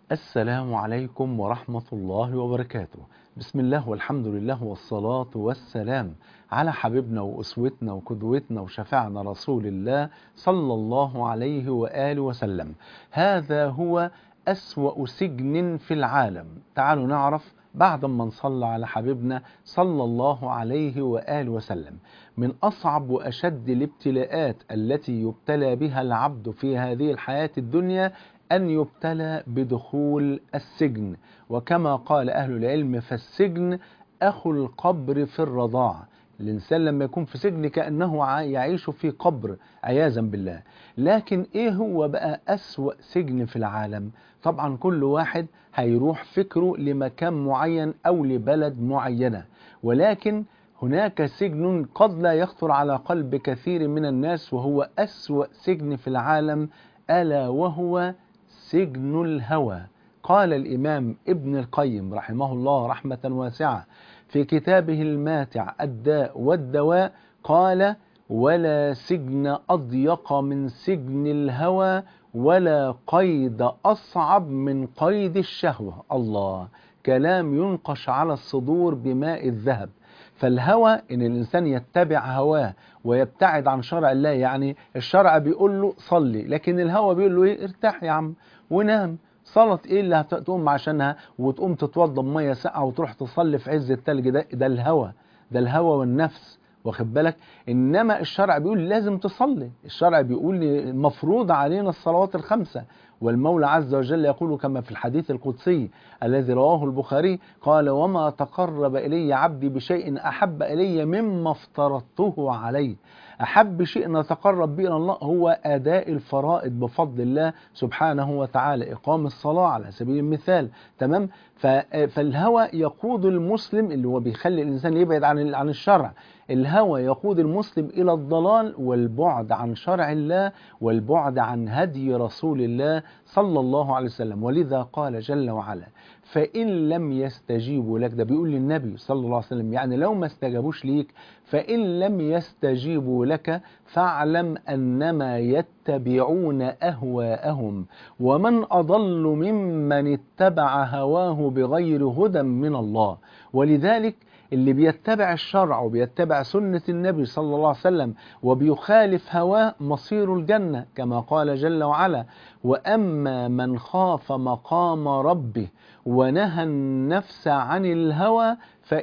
السلام عليكم ورحمة الله وبركاته بسم الله والحمد لله والصلاة والسلام على حبيبنا وأسوتنا وقدوتنا وشفعنا رسول الله صلى الله عليه وآله وسلم هذا هو أسوأ سجن في العالم تعالوا نعرف بعد ما نصلى على حبيبنا صلى الله عليه وآله وسلم من أصعب وأشد الابتلاءات التي يبتلى بها العبد في هذه الحياة الدنيا أن يبتلى بدخول السجن وكما قال أهل العلم فالسجن أخو القبر في الرضاعة الإنسان لما يكون في سجن كأنه يعيش في قبر عياذا بالله لكن إيه هو بقى أسوأ سجن في العالم طبعا كل واحد هيروح فكره لمكان معين أو لبلد معينة ولكن هناك سجن قد لا يخطر على قلب كثير من الناس وهو أسوأ سجن في العالم ألا وهو سجن الهوى قال الإمام ابن القيم رحمه الله رحمة واسعة في كتابه الماتع الداء والدواء قال ولا سجن أضيق من سجن الهوى ولا قيد أصعب من قيد الشهوة الله كلام ينقش على الصدور بماء الذهب فالهوى ان الانسان يتبع هواه ويبتعد عن شرع الله يعني الشرع بيقول له صلي لكن الهوى بيقول له ايه ارتاح يا عم ونام صلاة ايه اللي هتقوم عشانها وتقوم تتوضى بميه ساقعه وتروح تصلي في عز التلج ده ده الهوى ده الهوى والنفس واخد بالك انما الشرع بيقول لازم تصلي الشرع بيقول مفروض علينا الصلوات الخمسه والمولى عز وجل يقول كما في الحديث القدسي الذي رواه البخاري قال وما تقرب الي عبدي بشيء احب الي مما افترضته عليه احب شيء نتقرب به الى الله هو اداء الفرائض بفضل الله سبحانه وتعالى اقام الصلاه على سبيل المثال تمام فالهوى يقود المسلم اللي هو بيخلي الانسان يبعد عن عن الشرع الهوى يقود المسلم الى الضلال والبعد عن شرع الله والبعد عن هدي رسول الله صلى الله عليه وسلم ولذا قال جل وعلا فإن لم يستجيبوا لك ده بيقول للنبي صلى الله عليه وسلم يعني لو ما استجابوش ليك فإن لم يستجيبوا لك فاعلم أنما يتبعون أهواءهم ومن أضل ممن اتبع هواه بغير هدى من الله ولذلك اللي بيتبع الشرع وبيتبع سنة النبي صلى الله عليه وسلم وبيخالف هواه مصير الجنة كما قال جل وعلا وأما من خاف مقام ربه ونهى النفس عن الهوى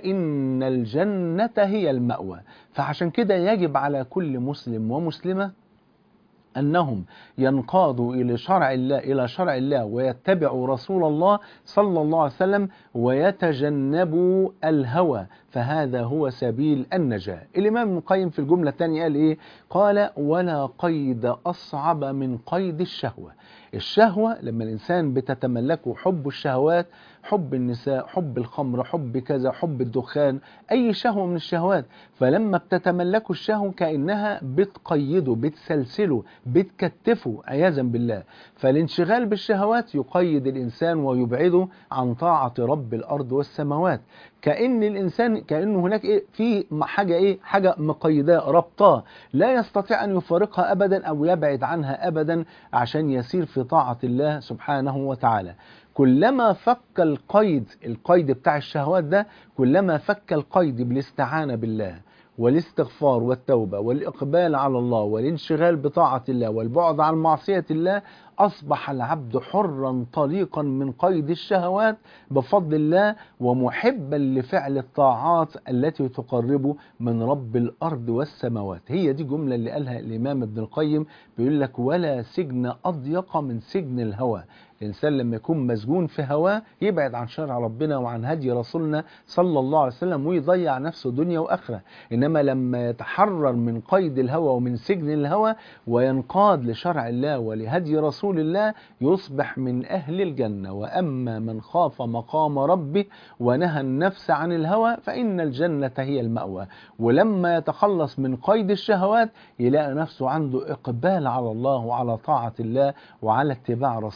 فإن الجنة هي المأوى فعشان كده يجب على كل مسلم ومسلمة أنهم ينقادوا إلى شرع الله إلى شرع الله ويتبعوا رسول الله صلى الله عليه وسلم ويتجنبوا الهوى فهذا هو سبيل النجاة الإمام ابن القيم في الجملة الثانية قال إيه قال ولا قيد أصعب من قيد الشهوة الشهوة لما الإنسان بتتملكه حب الشهوات حب النساء حب الخمر حب كذا حب الدخان أي شهوة من الشهوات فلما بتتملكه الشهوة كأنها بتقيده بتسلسله بتكتفه عياذا بالله فالانشغال بالشهوات يقيد الإنسان ويبعده عن طاعة رب الأرض والسماوات كأن الإنسان كأنه هناك إيه في حاجة إيه حاجة مقيداه ربطاه لا يستطيع أن يفارقها أبدا أو يبعد عنها أبدا عشان يسير في طاعة الله سبحانه وتعالى كلما فك القيد القيد بتاع الشهوات ده كلما فك القيد بالاستعانة بالله والاستغفار والتوبة والإقبال على الله والانشغال بطاعة الله والبعد عن معصية الله أصبح العبد حرا طليقا من قيد الشهوات بفضل الله ومحبا لفعل الطاعات التي تقربه من رب الأرض والسماوات هي دي جملة اللي قالها الإمام ابن القيم بيقول لك ولا سجن أضيق من سجن الهوى الإنسان لما يكون مسجون في هواه يبعد عن شرع ربنا وعن هدي رسولنا صلى الله عليه وسلم ويضيع نفسه دنيا وآخرة إنما لما يتحرر من قيد الهوى ومن سجن الهوى وينقاد لشرع الله ولهدي رسول الله يصبح من أهل الجنة وأما من خاف مقام ربه ونهى النفس عن الهوى فإن الجنة هي المأوى ولما يتخلص من قيد الشهوات يلاقي نفسه عنده إقبال على الله وعلى طاعة الله وعلى اتباع رسول الله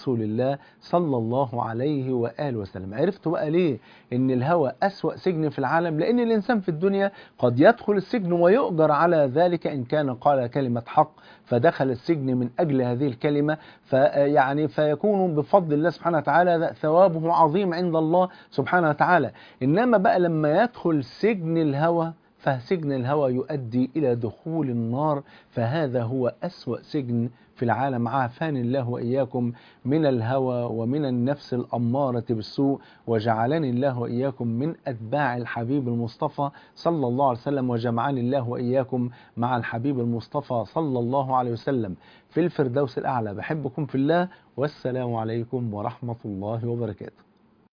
الله صلى الله عليه وآله وسلم عرفتوا بقى ليه ان الهوى أسوأ سجن في العالم لأن الإنسان في الدنيا قد يدخل السجن ويؤجر على ذلك إن كان قال كلمة حق فدخل السجن من أجل هذه الكلمة فيعني فيكون بفضل الله سبحانه وتعالى ثوابه عظيم عند الله سبحانه وتعالى إنما بقى لما يدخل سجن الهوى فسجن الهوى يؤدي إلى دخول النار فهذا هو أسوأ سجن في العالم عافاني الله وإياكم من الهوى ومن النفس الأمارة بالسوء وجعلني الله وإياكم من أتباع الحبيب المصطفى صلى الله عليه وسلم وجمعني الله وإياكم مع الحبيب المصطفى صلى الله عليه وسلم في الفردوس الأعلى بحبكم في الله والسلام عليكم ورحمة الله وبركاته